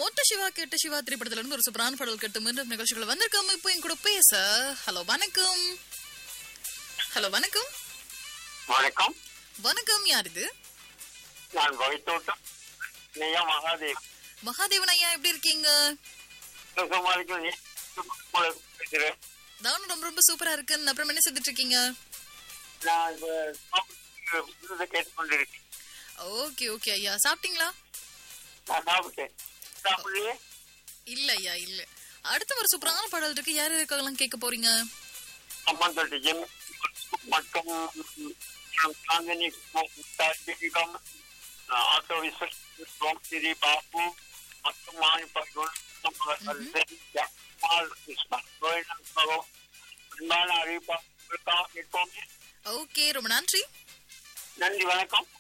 ஒட்ட சிவா கேட்ட சிவா திரைப்படத்துல இருந்து ஒரு சூப்பரான பாடல் கேட்டு மீண்டும் நிகழ்ச்சிகள் வந்திருக்கோம் இப்போ என் கூட பேச ஹலோ வணக்கம் ஹலோ வணக்கம் வணக்கம் வணக்கம் யார் இது நான் வகைத்தோட்டம் நெய்யா மகாதேவ் மகாதேவன் ஐயா எப்படி இருக்கீங்க சுகுமாரிக்கு நீ பேசுகிறேன் நானும் ரொம்ப ரொம்ப சூப்பரா இருக்கேன் அப்புறம் என்ன செஞ்சுட்டு இருக்கீங்க நான் இப்ப சாப்பிட்டு விருதை கேட்டுக்கொண்டிருக்கேன் ஓகே ஓகே ஐயா சாப்பிட்டீங்களா நான் சாப்பிட்டேன் சாப்பிடலையே இல்ல ஐயா இல்ல அடுத்த ஒரு சூப்பரான பாடல் இருக்கு யாரு இருக்கலாம் கேட்க போறீங்க அம்மன் தொட்டி ஜெம் மற்றும் சாந்தினி தாசிகம் ஆட்டோ விஸ்வம் ஸ்ரீ பாபு மற்றும் மாணிப்பர்கள் அன்பான அறிவிப்பாக கேட்போமே ஓகே ரொம்ப நன்றி நன்றி வணக்கம்